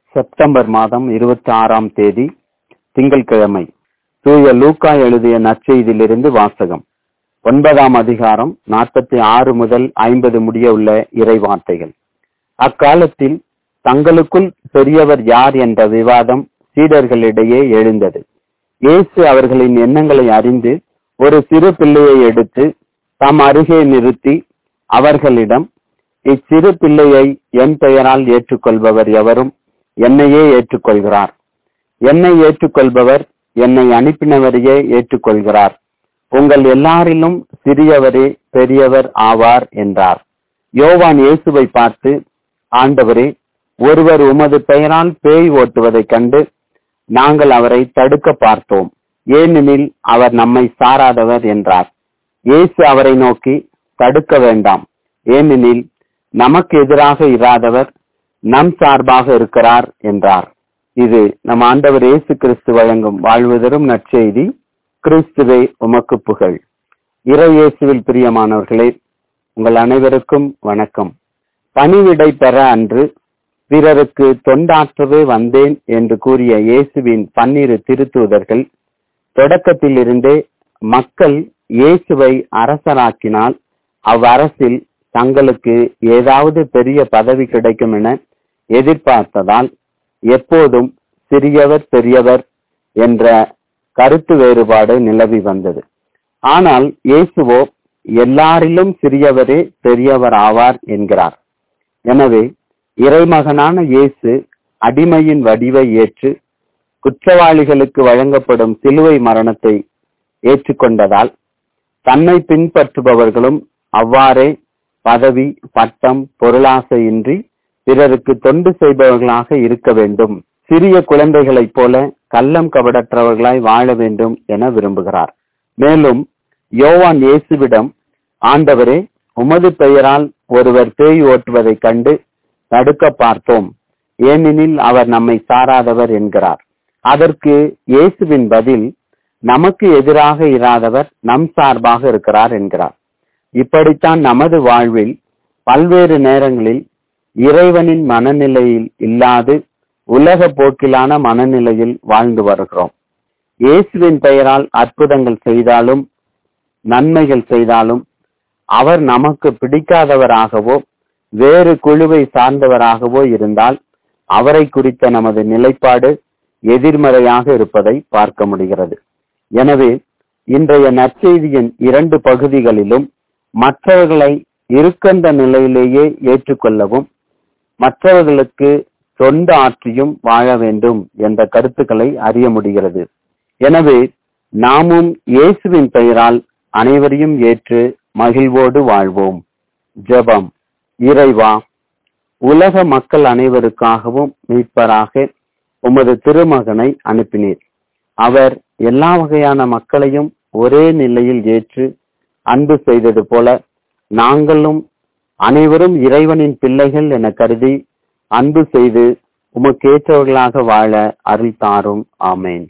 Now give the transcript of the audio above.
September மாதம் இருபத்தி ஆறாம் தேதி திங்கட்கிழமை தூய லூக்கா எழுதிய நற்செய்தியிலிருந்து வாசகம் ஒன்பதாம் அதிகாரம் நாற்பத்தி ஆறு முதல் ஐம்பது முடிய உள்ள இறைவார்த்தைகள் அக்காலத்தில் தங்களுக்குள் பெரியவர் யார் என்ற விவாதம் சீடர்களிடையே எழுந்தது இயேசு அவர்களின் எண்ணங்களை அறிந்து ஒரு சிறு பிள்ளையை எடுத்து தம் அருகே நிறுத்தி அவர்களிடம் இச்சிறு பிள்ளையை என் பெயரால் ஏற்றுக்கொள்பவர் எவரும் என்னையே ஏற்றுக்கொள்கிறார் என்னை ஏற்றுக்கொள்பவர் என்னை அனுப்பினவரையே ஏற்றுக்கொள்கிறார் உங்கள் எல்லாரிலும் சிறியவரே பெரியவர் ஆவார் என்றார் யோவான் இயேசுவை பார்த்து ஆண்டவரே ஒருவர் உமது பெயரால் பேய் ஓட்டுவதைக் கண்டு நாங்கள் அவரை தடுக்க பார்த்தோம் ஏனெனில் அவர் நம்மை சாராதவர் என்றார் இயேசு அவரை நோக்கி தடுக்க வேண்டாம் ஏனெனில் நமக்கு எதிராக இராதவர் நம் சார்பாக இருக்கிறார் என்றார் இது நம் ஆண்டவர் இயேசு கிறிஸ்து வழங்கும் வாழ்வுதரும் நற்செய்தி கிறிஸ்துவே உமக்கு புகழ் இறை இயேசுவில் பிரியமானவர்களே உங்கள் அனைவருக்கும் வணக்கம் பணிவிடை பெற அன்று பிறருக்கு தொண்டாற்றவே வந்தேன் என்று கூறிய இயேசுவின் பன்னிரு திருத்தூதர்கள் தொடக்கத்திலிருந்தே மக்கள் இயேசுவை அரசராக்கினால் அவ்வரசில் தங்களுக்கு ஏதாவது பெரிய பதவி கிடைக்கும் என எதிர்பார்த்ததால் எப்போதும் சிறியவர் பெரியவர் என்ற கருத்து வேறுபாடு நிலவி வந்தது ஆனால் இயேசுவோ எல்லாரிலும் சிறியவரே பெரியவர் ஆவார் என்கிறார் எனவே இறைமகனான இயேசு அடிமையின் வடிவை ஏற்று குற்றவாளிகளுக்கு வழங்கப்படும் சிலுவை மரணத்தை ஏற்றுக்கொண்டதால் தன்னை பின்பற்றுபவர்களும் அவ்வாறே பதவி பட்டம் பொருளாசையின்றி பிறருக்கு தொண்டு செய்பவர்களாக இருக்க வேண்டும் சிறிய குழந்தைகளைப் போல கள்ளம் கபடற்றவர்களாய் வாழ வேண்டும் என விரும்புகிறார் மேலும் யோவான் இயேசுவிடம் ஆண்டவரே உமது பெயரால் ஒருவர் பேய் ஓட்டுவதைக் கண்டு தடுக்க பார்த்தோம் ஏனெனில் அவர் நம்மை சாராதவர் என்கிறார் அதற்கு இயேசுவின் பதில் நமக்கு எதிராக இராதவர் நம் சார்பாக இருக்கிறார் என்கிறார் இப்படித்தான் நமது வாழ்வில் பல்வேறு நேரங்களில் இறைவனின் மனநிலையில் இல்லாது உலக போக்கிலான மனநிலையில் வாழ்ந்து வருகிறோம் இயேசுவின் பெயரால் அற்புதங்கள் செய்தாலும் நன்மைகள் செய்தாலும் அவர் நமக்கு பிடிக்காதவராகவோ வேறு குழுவை சார்ந்தவராகவோ இருந்தால் அவரை குறித்த நமது நிலைப்பாடு எதிர்மறையாக இருப்பதை பார்க்க முடிகிறது எனவே இன்றைய நற்செய்தியின் இரண்டு பகுதிகளிலும் மற்றவர்களை இருக்கின்ற நிலையிலேயே ஏற்றுக்கொள்ளவும் மற்றவர்களுக்கு தொண்டு ஆற்றியும் வாழ வேண்டும் என்ற கருத்துக்களை அறிய முடிகிறது எனவே நாமும் இயேசுவின் பெயரால் அனைவரையும் ஏற்று மகிழ்வோடு வாழ்வோம் ஜெபம் இறைவா உலக மக்கள் அனைவருக்காகவும் மீட்பராக உமது திருமகனை அனுப்பினீர் அவர் எல்லா வகையான மக்களையும் ஒரே நிலையில் ஏற்று அன்பு செய்தது போல நாங்களும் அனைவரும் இறைவனின் பிள்ளைகள் என கருதி அன்பு செய்து உமக்கேற்றவர்களாக வாழ அருள் தாரும் ஆமேன்